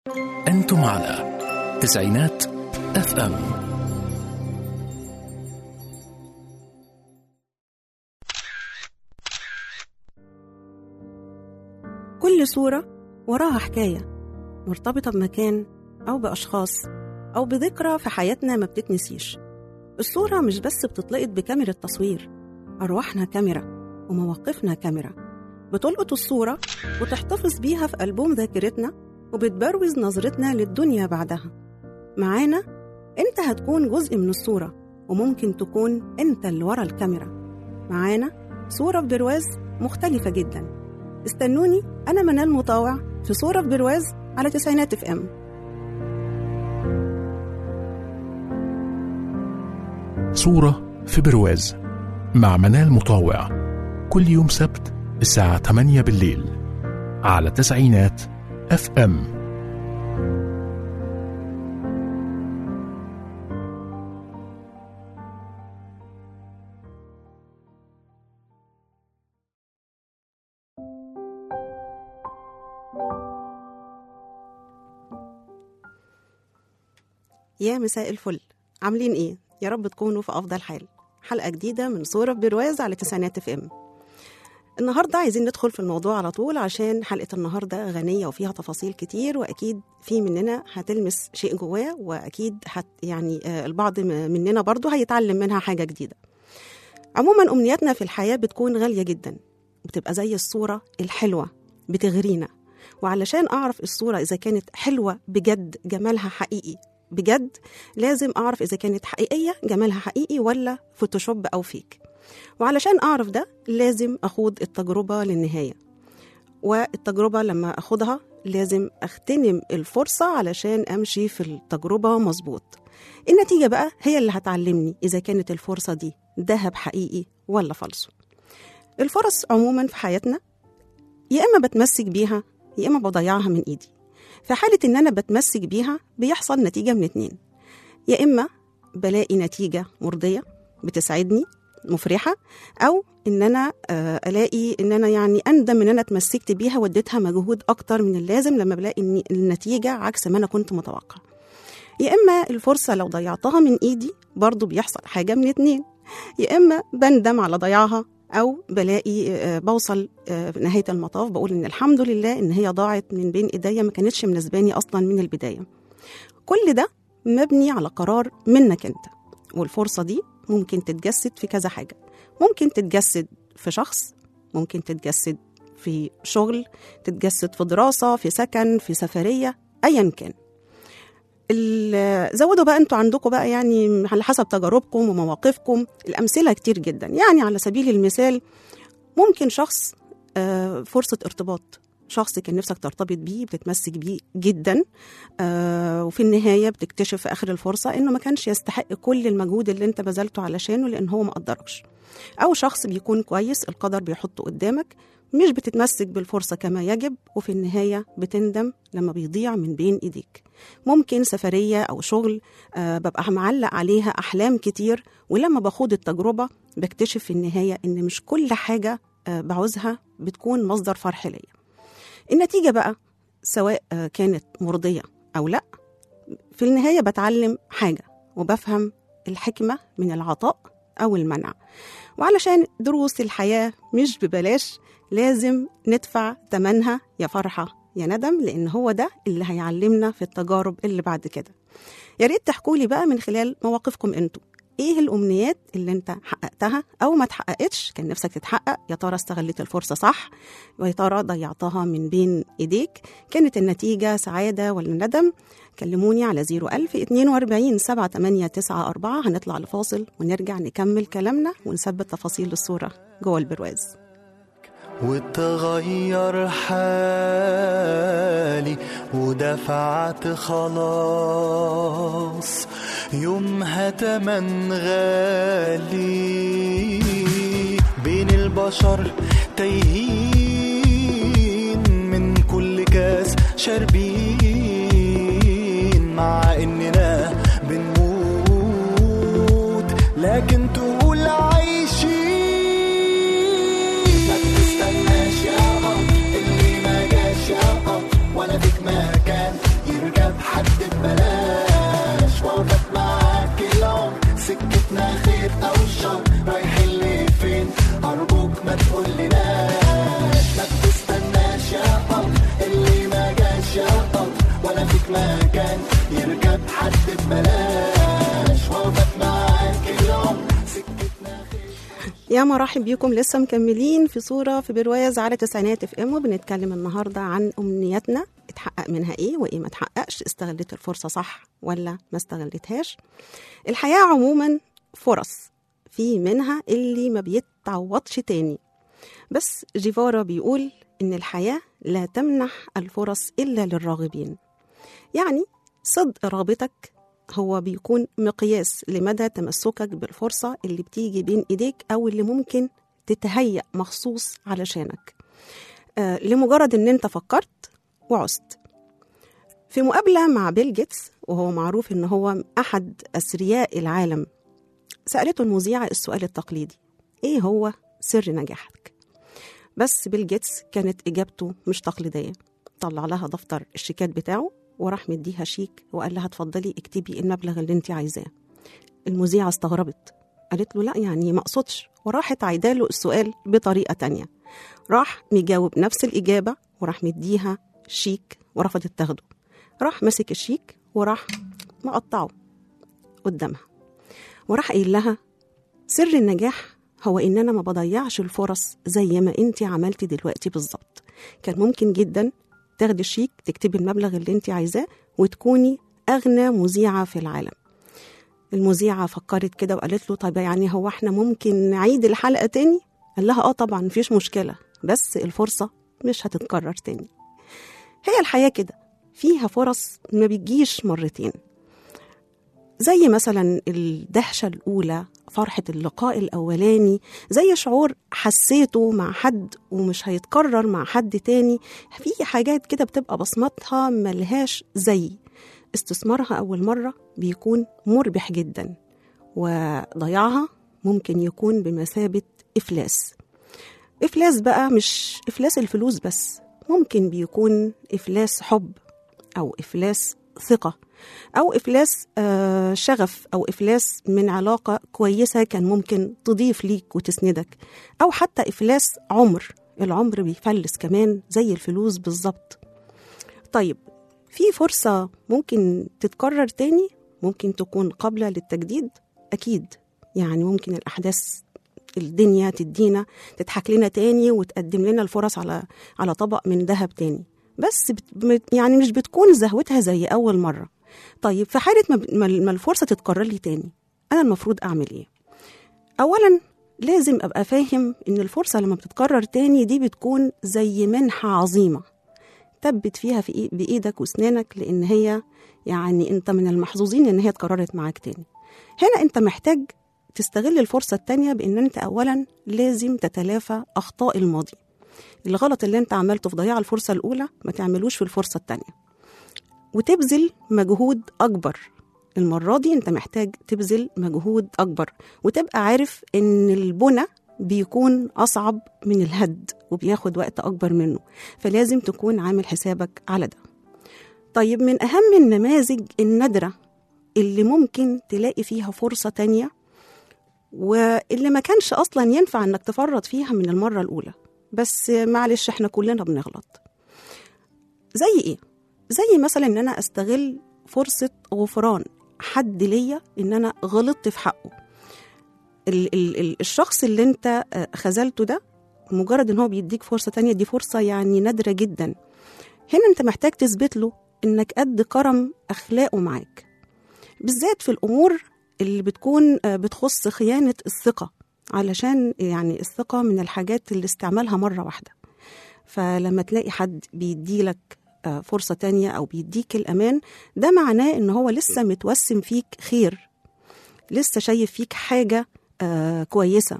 أنتم على تسعينات اف ام كل صورة وراها حكاية مرتبطة بمكان أو بأشخاص أو بذكرى في حياتنا ما بتتنسيش الصورة مش بس بتتلقط بكاميرا تصوير أرواحنا كاميرا ومواقفنا كاميرا بتلقط الصورة وتحتفظ بيها في ألبوم ذاكرتنا وبتبروز نظرتنا للدنيا بعدها معانا أنت هتكون جزء من الصورة وممكن تكون أنت اللي ورا الكاميرا معانا صورة في برواز مختلفة جدا استنوني أنا منال مطاوع في صورة في برواز على تسعينات اف ام صورة في برواز مع منال مطاوع كل يوم سبت الساعة 8 بالليل على تسعينات اف ام يا مساء الفل عاملين ايه يا رب تكونوا في افضل حال حلقه جديده من صوره في برواز على تسعينات اف ام النهارده عايزين ندخل في الموضوع على طول عشان حلقه النهارده غنيه وفيها تفاصيل كتير واكيد في مننا هتلمس شيء جواه واكيد هت يعني آه، البعض م- مننا برضه هيتعلم منها حاجه جديده عموما امنياتنا في الحياه بتكون غاليه جدا بتبقى زي الصوره الحلوه بتغرينا وعلشان اعرف الصوره اذا كانت حلوه بجد جمالها حقيقي بجد لازم اعرف اذا كانت حقيقيه جمالها حقيقي ولا فوتوشوب او فيك وعلشان اعرف ده لازم اخوض التجربه للنهايه والتجربه لما اخدها لازم اغتنم الفرصه علشان امشي في التجربه مظبوط النتيجه بقى هي اللي هتعلمني اذا كانت الفرصه دي ذهب حقيقي ولا فالصو الفرص عموما في حياتنا يا اما بتمسك بيها يا اما بضيعها من ايدي في حالة إن أنا بتمسك بيها بيحصل نتيجة من اتنين يا إما بلاقي نتيجة مرضية بتسعدني مفرحة أو إن أنا آه، ألاقي إن أنا يعني أندم إن أنا اتمسكت بيها واديتها مجهود أكتر من اللازم لما بلاقي إن النتيجة عكس ما أنا كنت متوقع يا إما الفرصة لو ضيعتها من إيدي برضو بيحصل حاجة من اتنين يا إما بندم على ضياعها أو بلاقي آه، بوصل آه، في نهاية المطاف بقول إن الحمد لله إن هي ضاعت من بين إيديا ما كانتش مناسباني أصلا من البداية كل ده مبني على قرار منك أنت والفرصة دي ممكن تتجسد في كذا حاجة ممكن تتجسد في شخص ممكن تتجسد في شغل تتجسد في دراسة في سكن في سفرية أيا كان ال- زودوا بقى انتوا عندكم بقى يعني على حسب تجاربكم ومواقفكم الامثله كتير جدا يعني على سبيل المثال ممكن شخص آه، فرصه ارتباط شخص كان نفسك ترتبط بيه بتتمسك بيه جدا آه، وفي النهايه بتكتشف في اخر الفرصه انه ما كانش يستحق كل المجهود اللي انت بذلته علشانه لان هو ما قدركش او شخص بيكون كويس القدر بيحطه قدامك مش بتتمسك بالفرصه كما يجب وفي النهايه بتندم لما بيضيع من بين ايديك ممكن سفريه او شغل آه، ببقى معلق عليها احلام كتير ولما بخوض التجربه بكتشف في النهايه ان مش كل حاجه آه، بعوزها بتكون مصدر فرح ليا النتيجه بقى سواء آه، كانت مرضيه او لا في النهايه بتعلم حاجه وبفهم الحكمه من العطاء او المنع وعلشان دروس الحياه مش ببلاش لازم ندفع ثمنها يا فرحه يا ندم لان هو ده اللي هيعلمنا في التجارب اللي بعد كده يا ريت تحكوا لي بقى من خلال مواقفكم انتوا ايه الامنيات اللي انت حققتها او ما اتحققتش كان نفسك تتحقق يا ترى استغلت الفرصه صح ويا ترى ضيعتها من بين ايديك كانت النتيجه سعاده ولا ندم كلموني على 01000 42 7894 هنطلع لفاصل ونرجع نكمل كلامنا ونثبت تفاصيل الصوره جوه البرواز وتغير حالي ودفعت خلاص يومها تمن غالي بين البشر تايهين من كل كاس شاربين مع اننا بنموت لكن تقول عايشين ما بتستناش يابا اللي ما جاش يابا ولا فيك مكان في مكان يركب حد ببلاش وقفت معاك العمر سكتنا يا مرحب بيكم لسه مكملين في صورة في برواز على تسعينات اف ام وبنتكلم النهاردة عن أمنياتنا اتحقق منها ايه وايه ما اتحققش استغلت الفرصة صح ولا ما استغلتهاش الحياة عموما فرص في منها اللي ما بيتعوضش تاني بس جيفارا بيقول إن الحياة لا تمنح الفرص إلا للراغبين يعني صدق رغبتك هو بيكون مقياس لمدى تمسكك بالفرصة اللي بتيجي بين إيديك أو اللي ممكن تتهيأ مخصوص علشانك آه لمجرد إن أنت فكرت وعزت في مقابلة مع بيل جيتس وهو معروف إن هو أحد أثرياء العالم سألته المذيعة السؤال التقليدي إيه هو سر نجاحك؟ بس بيل جيتس كانت إجابته مش تقليدية طلع لها دفتر الشيكات بتاعه وراح مديها شيك وقال لها اتفضلي اكتبي المبلغ اللي انت عايزاه المذيعة استغربت قالت له لا يعني ما اقصدش وراحت عايداله السؤال بطريقة تانية راح مجاوب نفس الإجابة وراح مديها شيك ورفضت تاخده راح مسك الشيك وراح مقطعه قدامها وراح قايل لها سر النجاح هو ان انا ما بضيعش الفرص زي ما انت عملتي دلوقتي بالظبط كان ممكن جدا تاخدي الشيك تكتبي المبلغ اللي انت عايزاه وتكوني اغنى مذيعه في العالم المذيعه فكرت كده وقالت له طيب يعني هو احنا ممكن نعيد الحلقه تاني قال لها اه طبعا مفيش مشكله بس الفرصه مش هتتكرر تاني هي الحياه كده فيها فرص ما بتجيش مرتين زي مثلا الدهشة الأولى فرحة اللقاء الأولاني زي شعور حسيته مع حد ومش هيتكرر مع حد تاني في حاجات كده بتبقى بصمتها ملهاش زي استثمارها أول مرة بيكون مربح جدا وضياعها ممكن يكون بمثابة إفلاس إفلاس بقى مش إفلاس الفلوس بس ممكن بيكون إفلاس حب أو إفلاس ثقة أو إفلاس آه، شغف أو إفلاس من علاقة كويسة كان ممكن تضيف ليك وتسندك أو حتى إفلاس عمر العمر بيفلس كمان زي الفلوس بالظبط طيب في فرصة ممكن تتكرر تاني ممكن تكون قابلة للتجديد أكيد يعني ممكن الأحداث الدنيا تدينا تضحك لنا تاني وتقدم لنا الفرص على على طبق من ذهب تاني بس بت بت- يعني مش بتكون زهوتها زي أول مرة طيب في حالة ما ب- ما ما الفرصة تتكرر لي تاني أنا المفروض أعمل إيه؟ أولا لازم أبقى فاهم إن الفرصة لما بتتكرر تاني دي بتكون زي منحة عظيمة تبت فيها في إي- بإيدك وأسنانك لأن هي يعني أنت من المحظوظين إن هي اتكررت معاك تاني هنا أنت محتاج تستغل الفرصة التانية بإن أنت أولا لازم تتلافى أخطاء الماضي الغلط اللي أنت عملته في ضياع الفرصة الأولى ما تعملوش في الفرصة التانية وتبذل مجهود أكبر المرة دي أنت محتاج تبذل مجهود أكبر وتبقى عارف إن البنى بيكون أصعب من الهد وبياخد وقت أكبر منه فلازم تكون عامل حسابك على ده طيب من أهم النماذج النادرة اللي ممكن تلاقي فيها فرصة تانية واللي ما كانش أصلا ينفع إنك تفرط فيها من المرة الأولى بس معلش إحنا كلنا بنغلط زي إيه؟ زي مثلا إن أنا أستغل فرصة غفران حد ليا إن أنا غلطت في حقه ال- ال- ال- الشخص اللي أنت آه، خذلته ده مجرد إن هو بيديك فرصة تانية دي فرصة يعني نادرة جدا هنا أنت محتاج تثبت له إنك قد كرم أخلاقه معاك بالذات في الأمور اللي بتكون آه، بتخص خيانة الثقة علشان يعني الثقة من الحاجات اللي استعمالها مرة واحدة فلما تلاقي حد بيديلك آه، فرصة تانية أو بيديك الأمان ده معناه إن هو لسه متوسم فيك خير لسه شايف فيك حاجة آه كويسة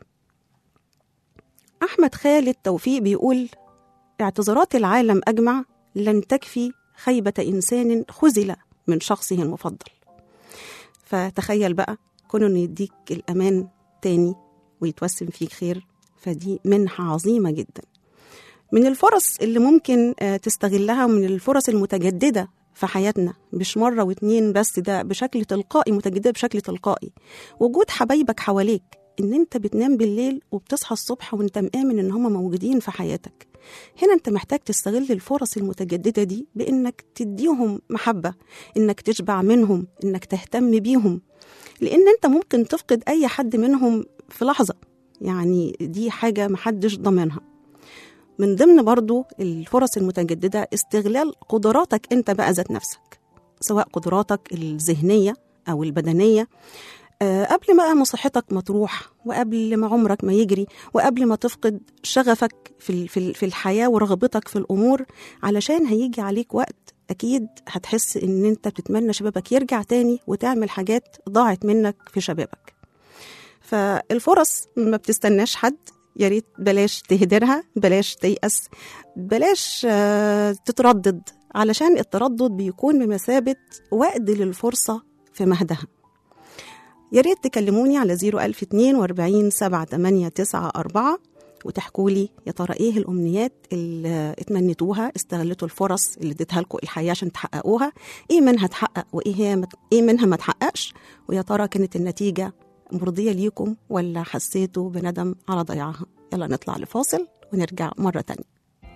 أحمد خالد توفيق بيقول اعتذارات العالم أجمع لن تكفي خيبة إنسان خذل من شخصه المفضل فتخيل بقى كونه إنه يديك الأمان تاني ويتوسم فيك خير فدي منحة عظيمة جدا من الفرص اللي ممكن آه، تستغلها ومن الفرص المتجددة في حياتنا مش مرة واتنين بس ده بشكل تلقائي متجددة بشكل تلقائي وجود حبايبك حواليك ان انت بتنام بالليل وبتصحى الصبح وانت مآمن ان هم موجودين في حياتك هنا انت محتاج تستغل الفرص المتجدده دي بانك تديهم محبه انك تشبع منهم انك تهتم بيهم لان انت ممكن تفقد اي حد منهم في لحظه يعني دي حاجه محدش ضامنها من ضمن برضو الفرص المتجدده استغلال قدراتك انت بقى ذات نفسك سواء قدراتك الذهنيه او البدنيه آه، قبل ما ما صحتك ما تروح وقبل ما عمرك ما يجري وقبل ما تفقد شغفك في ال- في ال- في الحياه ورغبتك في الامور علشان هيجي عليك وقت اكيد هتحس ان انت بتتمنى شبابك يرجع تاني وتعمل حاجات ضاعت منك في شبابك فالفرص ما بتستناش حد يا ريت بلاش تهدرها بلاش تيأس بلاش آه، تتردد علشان التردد بيكون بمثابة وقت للفرصة في مهدها يا ريت تكلموني على 01042 78994 وتحكوا لي يا ترى ايه الامنيات اللي اتمنيتوها استغلتوا الفرص اللي اديتها لكم الحياه عشان تحققوها ايه منها اتحقق وايه هي مت... ايه منها ما اتحققش ويا ترى كانت النتيجه مرضيه ليكم ولا حسيتوا بندم على ضياعها يلا نطلع لفاصل ونرجع مره تانية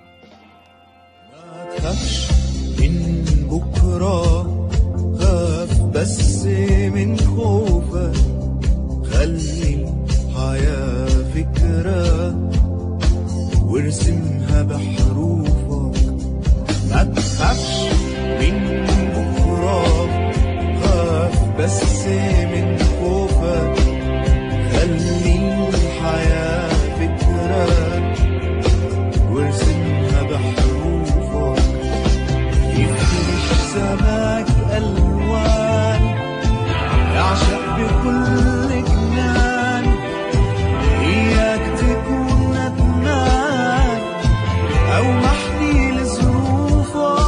ما تخافش من بكرة خاف بس من خوفك خلي الحياة فكرة وارسمها بحروفك ما تخافش من بكرة خاف بس من خوفك خلي الحياة فكرة وارسمها بحروفك يفرش سماك ألوان يعشق بكل جنان إياك تكون ندمان أو محني لظروفك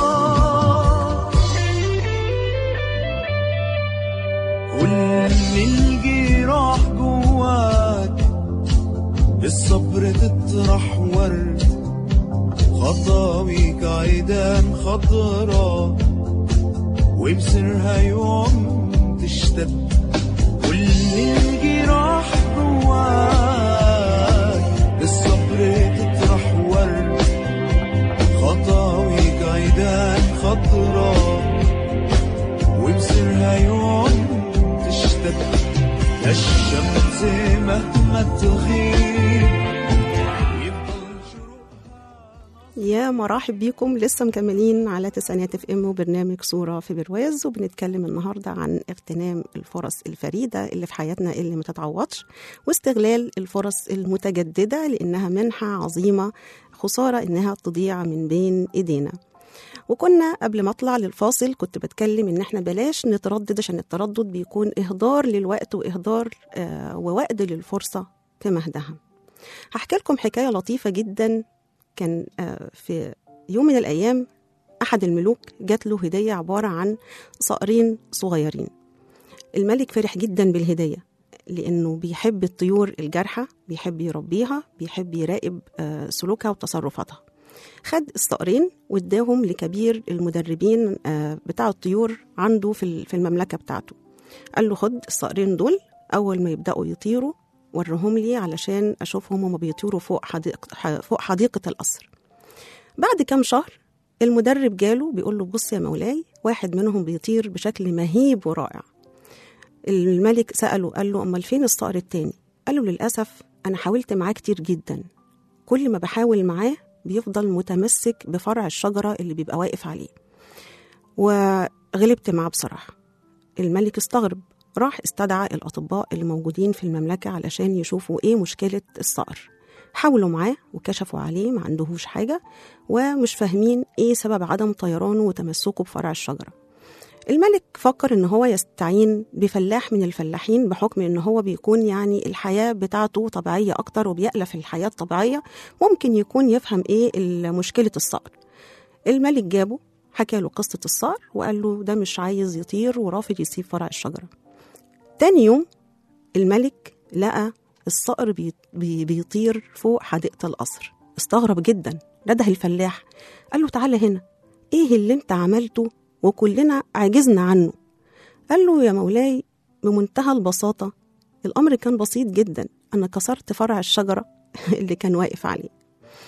كل الجراح جواك بالصبر تطرح ورد خطاويك عيدان خضرا وبسرها يوم تشتد كل الجراح جواك بالصبر تطرح ورد خطاويك عيدان خضرا وبسرها يوم تشتد يا الشمس مهما تغيب يفضل شروقها يا مرحب بيكم لسه مكملين على تسعينات اف ام وبرنامج صوره في برواز وبنتكلم النهارده عن اغتنام الفرص الفريده اللي في حياتنا اللي ما تتعوضش واستغلال الفرص المتجدده لانها منحه عظيمه خساره انها تضيع من بين ايدينا وكنا قبل ما اطلع للفاصل كنت بتكلم ان احنا بلاش نتردد عشان التردد بيكون اهدار للوقت واهدار آه ووقت للفرصه في مهدها هحكي لكم حكايه لطيفه جدا كان آه، في يوم من الأيام أحد الملوك جات له هدية عبارة عن صقرين صغيرين الملك فرح جدا بالهدية لأنه بيحب الطيور الجارحة بيحب يربيها بيحب يراقب آه، سلوكها وتصرفاتها خد الصقرين واداهم لكبير المدربين آه، بتاع الطيور عنده في ال- في المملكة بتاعته قال له خد الصقرين دول أول ما يبدأوا يطيروا ورهم لي علشان أشوفهم هما بيطيروا فوق حديقة, فوق حديقة القصر بعد كام شهر المدرب جاله بيقول له بص يا مولاي واحد منهم بيطير بشكل مهيب ورائع الملك سأله قال له أمال فين الصقر التاني قال له للأسف أنا حاولت معاه كتير جدا كل ما بحاول معاه بيفضل متمسك بفرع الشجرة اللي بيبقى واقف عليه وغلبت معاه بصراحة الملك استغرب راح استدعى الأطباء اللي موجودين في المملكة علشان يشوفوا إيه مشكلة الصقر حاولوا معاه وكشفوا عليه ما عندهوش حاجة ومش فاهمين إيه سبب عدم طيرانه وتمسكه بفرع الشجرة الملك فكر إن هو يستعين بفلاح من الفلاحين بحكم إن هو بيكون يعني الحياة بتاعته طبيعية أكتر وبيألف الحياة الطبيعية ممكن يكون يفهم إيه مشكلة الصقر الملك جابه حكى له قصة الصقر وقال له ده مش عايز يطير ورافض يسيب فرع الشجرة تاني يوم الملك لقى الصقر بي بي بيطير فوق حديقة القصر استغرب جدا نده الفلاح قال له تعالى هنا ايه اللي انت عملته وكلنا عجزنا عنه قال له يا مولاي بمنتهى البساطة الأمر كان بسيط جدا أنا كسرت فرع الشجرة اللي كان واقف عليه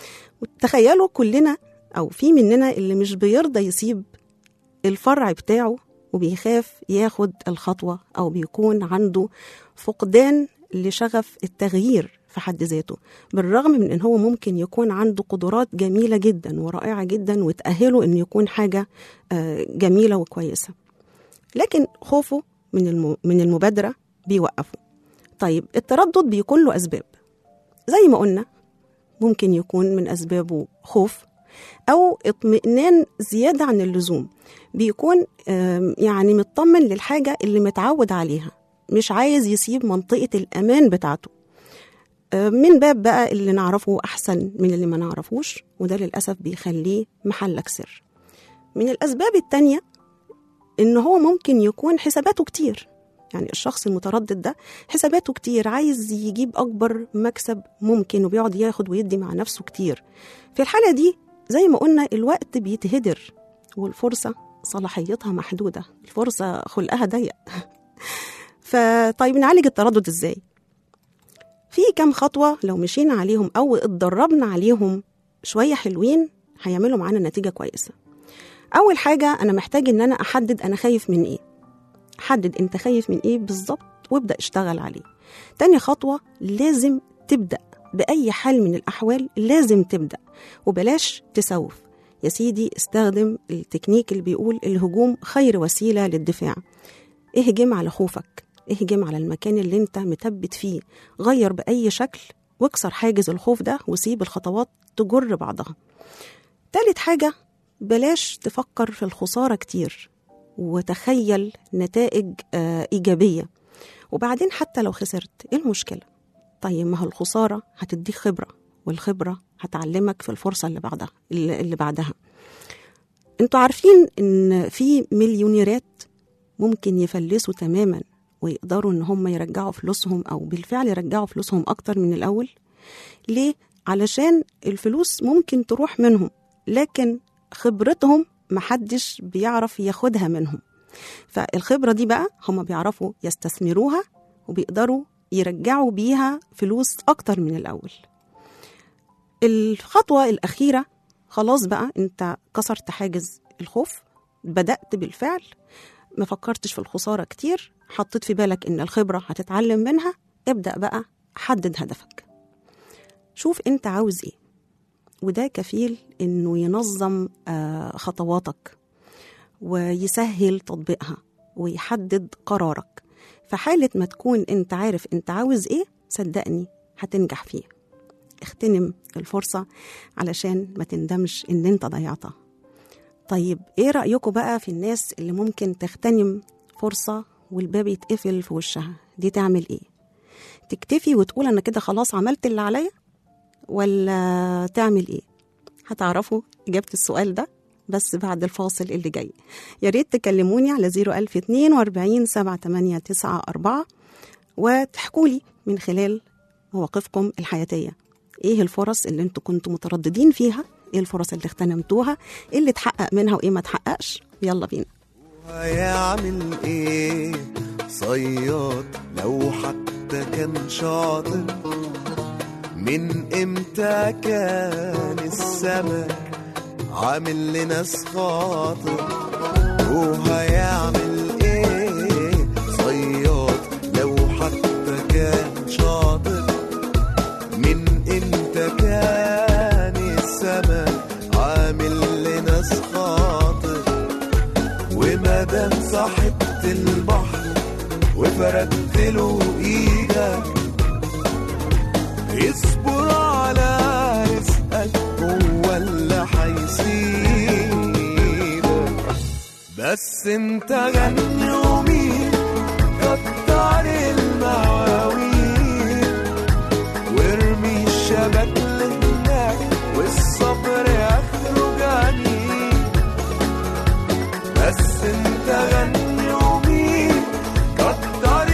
تخيلوا كلنا أو في مننا اللي مش بيرضى يسيب الفرع بتاعه وبيخاف ياخد الخطوة أو بيكون عنده فقدان لشغف التغيير في حد ذاته بالرغم من ان هو ممكن يكون عنده قدرات جميلة جدا ورائعة جدا وتأهله انه يكون حاجة آه، جميلة وكويسة لكن خوفه من الم- من المبادرة بيوقفه طيب التردد بيكون له أسباب زي ما قلنا ممكن يكون من أسبابه خوف أو اطمئنان زيادة عن اللزوم بيكون آم، يعني مطمن للحاجة اللي متعود عليها مش عايز يسيب منطقة الأمان بتاعته آم، من باب بقى اللي نعرفه أحسن من اللي ما نعرفوش وده للأسف بيخليه محلك سر من الأسباب التانية إن هو ممكن يكون حساباته كتير يعني الشخص المتردد ده حساباته كتير عايز يجيب أكبر مكسب ممكن وبيقعد ياخد ويدي مع نفسه كتير في الحالة دي زي ما قلنا الوقت بيتهدر والفرصة صلاحيتها محدودة الفرصة خلقها ضيق فطيب نعالج التردد ازاي في كام خطوة لو مشينا عليهم أو اتدربنا عليهم شوية حلوين هيعملوا معانا نتيجة كويسة أول حاجة أنا محتاج إن أنا أحدد أنا خايف من إيه حدد أنت خايف من إيه بالظبط وابدأ اشتغل عليه تاني خطوة لازم تبدأ بأي حال من الأحوال لازم تبدأ وبلاش تسوف يا سيدي استخدم التكنيك اللي بيقول الهجوم خير وسيلة للدفاع اهجم على خوفك اهجم على المكان اللي انت مثبت فيه غير بأي شكل واكسر حاجز الخوف ده وسيب الخطوات تجر بعضها تالت حاجة بلاش تفكر في الخسارة كتير وتخيل نتائج آه إيجابية وبعدين حتى لو خسرت إيه المشكلة؟ طيب ما هو الخسارة هتديك خبرة والخبرة هتعلمك في الفرصة اللي بعدها اللي اللي بعدها انتوا عارفين ان في مليونيرات ممكن يفلسوا تماما ويقدروا ان هم يرجعوا فلوسهم او بالفعل يرجعوا فلوسهم اكتر من الاول ليه علشان الفلوس ممكن تروح منهم لكن خبرتهم محدش بيعرف ياخدها منهم فالخبرة دي بقى هم بيعرفوا يستثمروها وبيقدروا يرجعوا بيها فلوس أكتر من الأول الخطوة الأخيرة خلاص بقى أنت كسرت حاجز الخوف بدأت بالفعل ما فكرتش في الخسارة كتير حطيت في بالك إن الخبرة هتتعلم منها ابدأ بقى حدد هدفك شوف أنت عاوز إيه وده كفيل إنه ينظم آه، خطواتك ويسهل تطبيقها ويحدد قرارك في حالة ما تكون أنت عارف أنت عاوز إيه صدقني هتنجح فيه اغتنم الفرصة علشان ما تندمش إن أنت ضيعتها طيب إيه رأيكم بقى في الناس اللي ممكن تغتنم فرصة والباب يتقفل في وشها دي تعمل إيه تكتفي وتقول أنا كده خلاص عملت اللي عليا ولا تعمل إيه هتعرفوا إجابة السؤال ده بس بعد الفاصل اللي جاي يا ريت تكلموني على 01042 7894 وتحكوا لي من خلال مواقفكم الحياتية ايه الفرص اللي انتوا كنتوا مترددين فيها ايه الفرص اللي اغتنمتوها ايه اللي اتحقق منها وايه ما اتحققش يلا بينا هيعمل ايه صياد لو حتى كان شاطر من امتى كان السمك عامل لناس خاطر وهيعمل ايه صياد لو حتى كان شاطر من امتى كان السمك عامل لناس خاطر ومادام صاحبت البحر وفردت له ايدك اصبر على رزقك هو اللي هيسيبك بس انت غني ومين كتر المواويل وارمي الشبك لهناك والصبر اخره جميل بس انت غني ومين كتر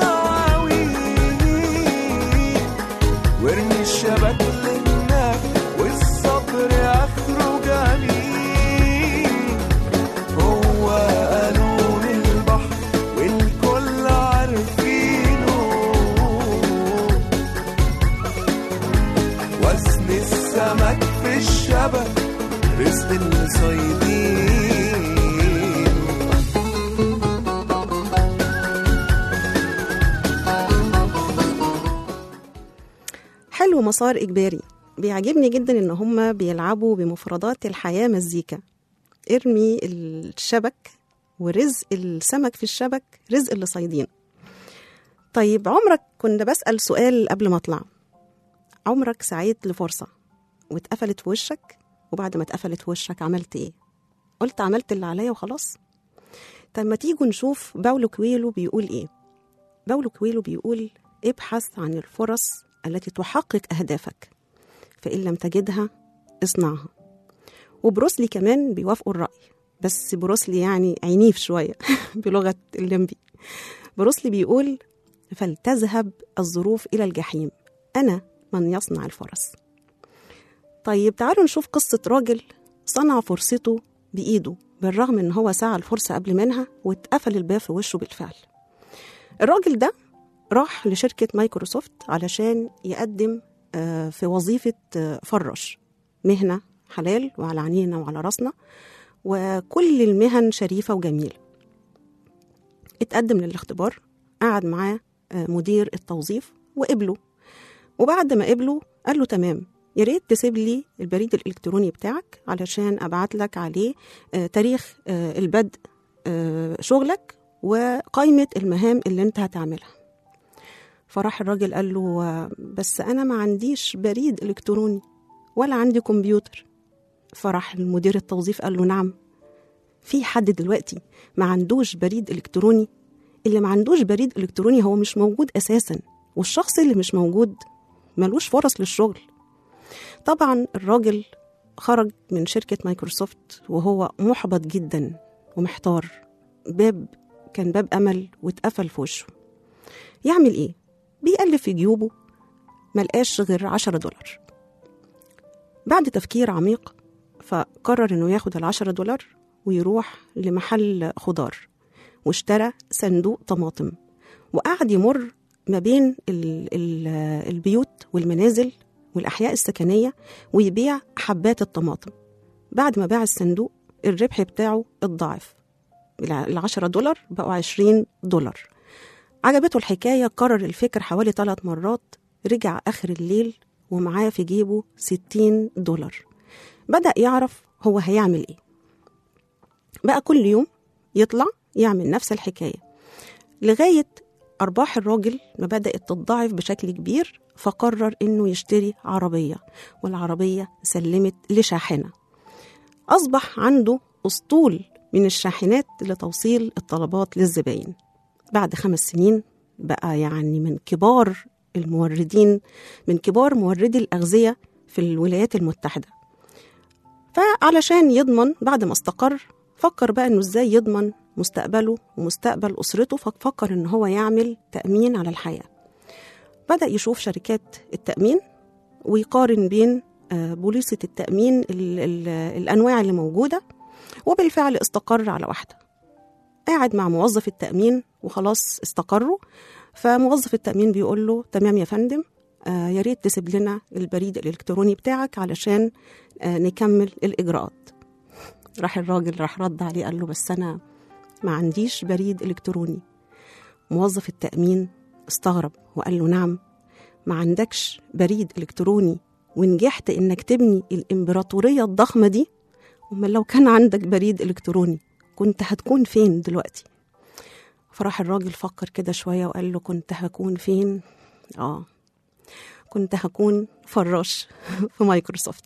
المواويل وارمي الشبك لهناك والصبر اخره جميل هو قانون البحر والكل عارفينه اللي صايدين حلو مسار إجباري بيعجبني جدا إن هما بيلعبوا بمفردات الحياة مزيكا ارمي الشبك ورزق السمك في الشبك رزق اللي صايدين طيب عمرك كنت بسأل سؤال قبل ما أطلع عمرك سعيت لفرصة واتقفلت في وشك وبعد ما اتقفلت في وشك عملت ايه قلت عملت اللي عليا وخلاص طب ما تيجوا نشوف باولو كويلو بيقول ايه باولو كويلو بيقول ابحث عن الفرص التي تحقق أهدافك فإن لم تجدها اصنعها وبروسلي كمان بيوافقوا الرأي بس بروسلي يعني عنيف شوية بلغة الليمبي بروسلي بيقول فلتذهب الظروف إلى الجحيم أنا من يصنع الفرص طيب تعالوا نشوف قصة راجل صنع فرصته بإيده بالرغم إن هو سعى الفرصة قبل منها واتقفل الباب في وشه بالفعل الراجل ده راح لشركة مايكروسوفت علشان يقدم آه، في وظيفة آه، فراش مهنة حلال وعلى عينينا وعلى راسنا وكل المهن شريفة وجميلة اتقدم للاختبار قعد معاه آه، مدير التوظيف وقبله وبعد ما قبله قال له تمام يا ريت تسيب لي البريد الالكتروني بتاعك علشان ابعت لك عليه آه، تاريخ آه، البدء آه، شغلك وقائمه المهام اللي انت هتعملها فراح الراجل قال له آه، بس انا ما عنديش بريد الكتروني ولا عندي كمبيوتر فراح المدير التوظيف قال له نعم في حد دلوقتي ما عندوش بريد الكتروني اللي ما عندوش بريد الكتروني هو مش موجود اساسا والشخص اللي مش موجود ملوش فرص للشغل طبعا الراجل خرج من شركة مايكروسوفت وهو محبط جدا ومحتار باب كان باب أمل واتقفل في وشه يعمل إيه؟ بيقلب في جيوبه ملقاش غير عشرة دولار بعد تفكير عميق فقرر إنه ياخد العشرة دولار ويروح لمحل خضار واشترى صندوق طماطم وقعد يمر ما بين ال ال البيوت والمنازل والأحياء السكنية ويبيع حبات الطماطم بعد ما باع الصندوق الربح بتاعه اتضاعف العشرة دولار بقوا عشرين دولار عجبته الحكاية كرر الفكر حوالي ثلاث مرات رجع آخر الليل ومعاه في جيبه ستين دولار بدأ يعرف هو هيعمل إيه بقى كل يوم يطلع يعمل نفس الحكاية لغاية أرباح الراجل ما بدأت تتضاعف بشكل كبير فقرر إنه يشتري عربية والعربية سلمت لشاحنة أصبح عنده أسطول من الشاحنات لتوصيل الطلبات للزباين بعد خمس سنين بقى يعني من كبار الموردين من كبار موردي الأغذية في الولايات المتحدة فعلشان يضمن بعد ما استقر فكر بقى انه ازاي يضمن مستقبله ومستقبل اسرته ففكر ان هو يعمل تامين على الحياه بدا يشوف شركات التامين ويقارن بين آه، بوليصه التامين ال ال الانواع اللي موجوده وبالفعل استقر على واحده قاعد مع موظف التامين وخلاص استقروا فموظف التامين بيقول له تمام يا فندم آه يا ريت تسيب لنا البريد الالكتروني بتاعك علشان آه نكمل الاجراءات راح الراجل راح رد عليه قال له بس انا ما عنديش بريد الكتروني موظف التامين استغرب وقال له نعم ما عندكش بريد الكتروني ونجحت انك تبني الامبراطوريه الضخمه دي امال لو كان عندك بريد الكتروني كنت هتكون فين دلوقتي فراح الراجل فكر كده شويه وقال له كنت هكون فين اه كنت هكون فراش في مايكروسوفت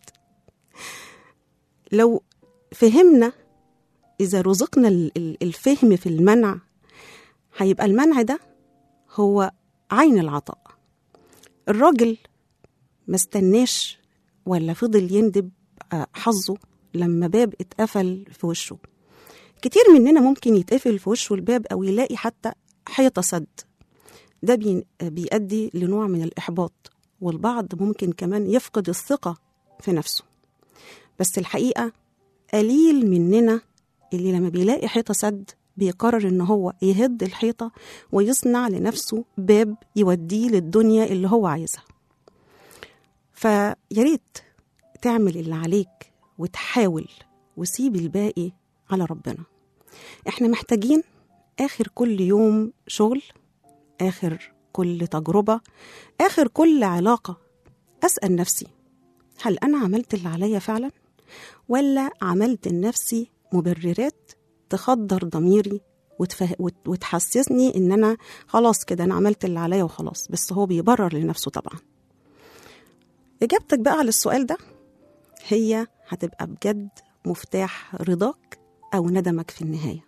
لو فهمنا إذا رزقنا ال- ال- الفهم في المنع هيبقى المنع ده هو عين العطاء الراجل ما استناش ولا فضل يندب آه، حظه لما باب اتقفل في وشه كتير مننا ممكن يتقفل في وشه الباب أو يلاقي حتى حيطة سد ده بي- بيؤدي لنوع من الإحباط والبعض ممكن كمان يفقد الثقة في نفسه بس الحقيقة قليل مننا اللي لما بيلاقي حيطة سد بيقرر إن هو يهد الحيطة ويصنع لنفسه باب يوديه للدنيا اللي هو عايزها فياريت تعمل اللي عليك وتحاول وسيب الباقي على ربنا احنا محتاجين آخر كل يوم شغل آخر كل تجربة آخر كل علاقة أسأل نفسي هل أنا عملت اللي عليا فعلا؟ ولا عملت لنفسي مبررات تخدر ضميري وتفه... وت... وتحسسني ان انا خلاص كده انا عملت اللي عليا وخلاص بس هو بيبرر لنفسه طبعا اجابتك بقى على السؤال ده هي هتبقى بجد مفتاح رضاك او ندمك في النهايه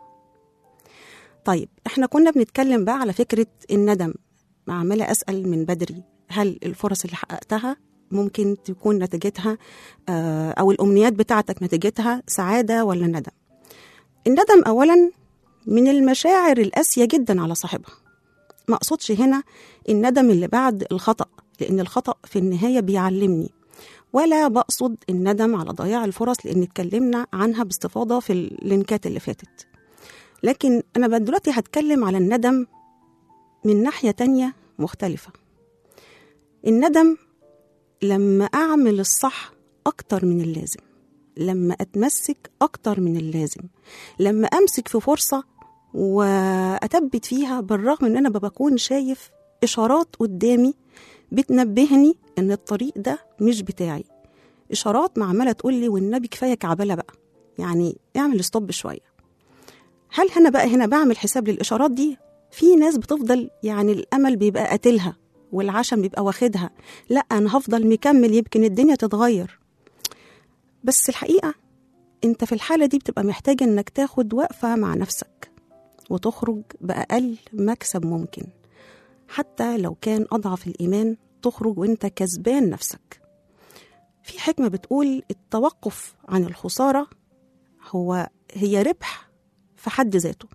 طيب احنا كنا بنتكلم بقى على فكره الندم عماله اسال من بدري هل الفرص اللي حققتها ممكن تكون نتيجتها آه، او الامنيات بتاعتك نتيجتها سعاده ولا ندم الندم اولا من المشاعر القاسيه جدا على صاحبها ما اقصدش هنا الندم اللي بعد الخطا لان الخطا في النهايه بيعلمني ولا بقصد الندم على ضياع الفرص لان اتكلمنا عنها باستفاضه في اللينكات اللي فاتت لكن انا بقى دلوقتي هتكلم على الندم من ناحيه تانية مختلفه الندم لما اعمل الصح اكتر من اللازم لما اتمسك اكتر من اللازم لما امسك في فرصه واتبت فيها بالرغم ان انا بكون شايف اشارات قدامي بتنبهني ان الطريق ده مش بتاعي اشارات معمله تقول لي والنبي كفايه كعبله بقى يعني اعمل ستوب شويه هل انا بقى هنا بعمل حساب للاشارات دي في ناس بتفضل يعني الامل بيبقى قاتلها والعشم بيبقى واخدها لا انا هفضل مكمل يمكن الدنيا تتغير بس الحقيقه انت في الحاله دي بتبقى محتاج انك تاخد وقفه مع نفسك وتخرج باقل مكسب ممكن حتى لو كان اضعف الايمان تخرج وانت كسبان نفسك في حكمه بتقول التوقف عن الخساره هو هي ربح في حد ذاته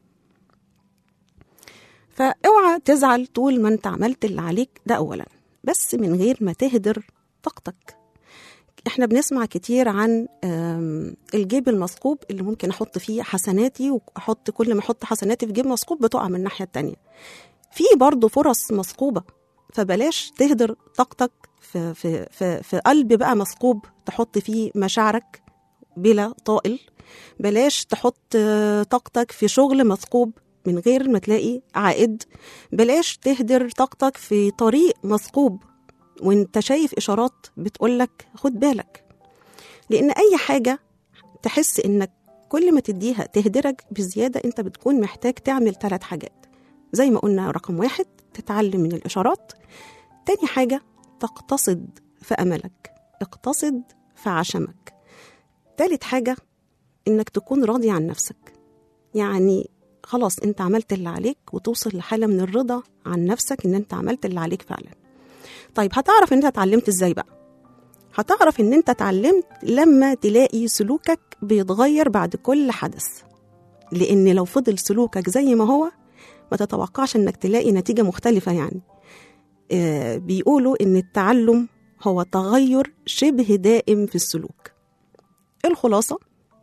فاوعى تزعل طول ما انت عملت اللي عليك ده اولا بس من غير ما تهدر طاقتك احنا بنسمع كتير عن آم، الجيب المثقوب اللي ممكن احط فيه حسناتي واحط كل ما احط حسناتي في جيب مثقوب بتقع من الناحيه التانية في برضه فرص مثقوبه فبلاش تهدر طاقتك في في في, في قلب بقى مثقوب تحط فيه مشاعرك بلا طائل بلاش تحط آه، طاقتك في شغل مثقوب من غير ما تلاقي عائد بلاش تهدر طاقتك في طريق مثقوب وانت شايف اشارات بتقولك خد بالك لان اي حاجه تحس انك كل ما تديها تهدرك بزياده انت بتكون محتاج تعمل ثلاث حاجات زي ما قلنا رقم واحد تتعلم من الاشارات تاني حاجه تقتصد في املك اقتصد في عشمك تالت حاجه انك تكون راضي عن نفسك يعني خلاص انت عملت اللي عليك وتوصل لحاله من الرضا عن نفسك ان انت عملت اللي عليك فعلا طيب هتعرف ان انت اتعلمت ازاي بقى هتعرف ان انت اتعلمت لما تلاقي سلوكك بيتغير بعد كل حدث لان لو فضل سلوكك زي ما هو ما تتوقعش انك تلاقي نتيجه مختلفه يعني آه بيقولوا ان التعلم هو تغير شبه دائم في السلوك الخلاصه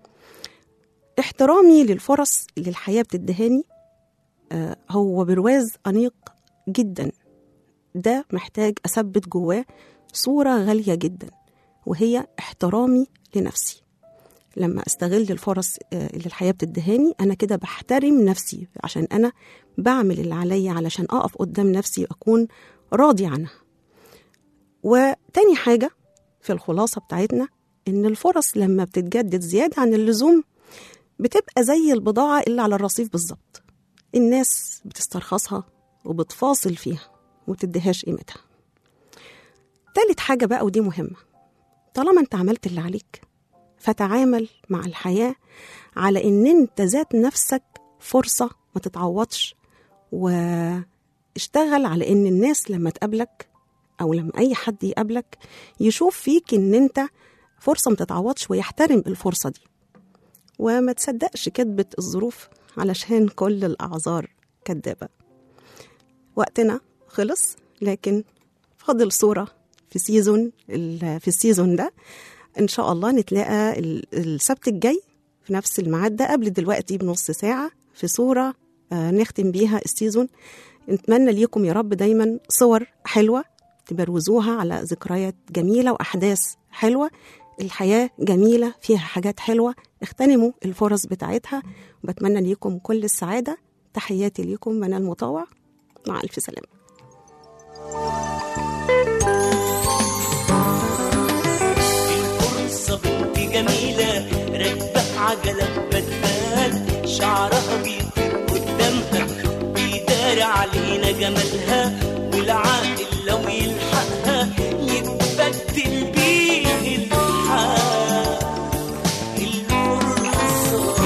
احترامي للفرص اللي الحياه بتدهاني آه هو برواز انيق جدا ده محتاج اثبت جواه صوره غاليه جدا وهي احترامي لنفسي لما استغل الفرص آه، اللي الحياه بتدهاني انا كده بحترم نفسي عشان انا بعمل اللي عليا علشان اقف قدام نفسي واكون راضي عنها وتاني حاجه في الخلاصه بتاعتنا ان الفرص لما بتتجدد زياده عن اللزوم بتبقى زي البضاعه اللي على الرصيف بالظبط الناس بتسترخصها وبتفاصل فيها ومتديهاش قيمتها تالت حاجة بقى ودي مهمة طالما انت عملت اللي عليك فتعامل مع الحياة على ان انت ذات نفسك فرصة ما تتعوضش واشتغل على ان الناس لما تقابلك او لما اي حد يقابلك يشوف فيك ان انت فرصة ما تتعوضش ويحترم الفرصة دي وما تصدقش كذبة الظروف علشان كل الأعذار كدابة وقتنا خلص لكن فاضل صورة في سيزون ال- في السيزون ده ان شاء الله نتلاقى ال- السبت الجاي في نفس الميعاد ده قبل دلوقتي بنص ساعة في صورة آه، نختم بيها السيزون نتمنى ليكم يا رب دايما صور حلوة تبروزوها على ذكريات جميلة وأحداث حلوة الحياة جميلة فيها حاجات حلوة اغتنموا الفرص بتاعتها وبتمنى ليكم كل السعادة تحياتي ليكم منال مطوع مع ألف سلامة الفرصة بنت جميلة راكبة عجلة بدال شعرها بيطير قدامها بيدار علينا جمالها والعاقل لو يلحقها يتبدل بيه الحال الفرصة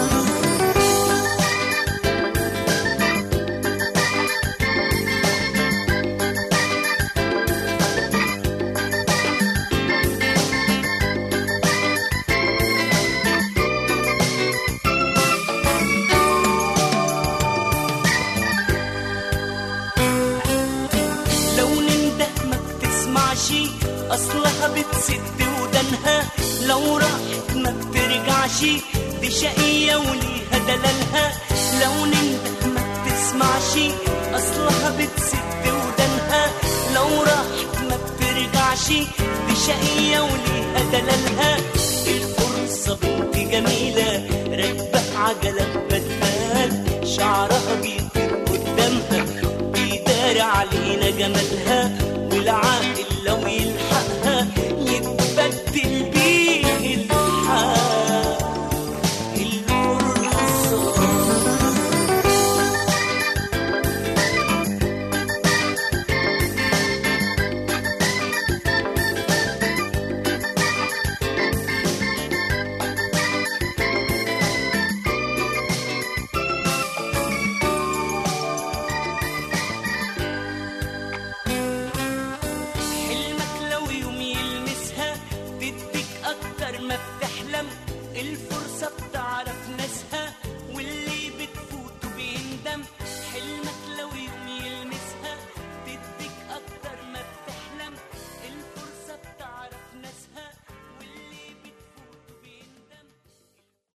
لو ننده ما بتسمعش اصلها بتسد ودنها لو راحت ما بترجعش دي شقية وليها دلالها لو ننده ما بتسمعش اصلها بتسد ودنها لو راحت ما بترجعش دي شقية وليها دلالها الفرصة بنت جميلة راكبة عجلة بدال شعرها بيطير قدامها بيدار علينا جمالها والعاقل لو يلحق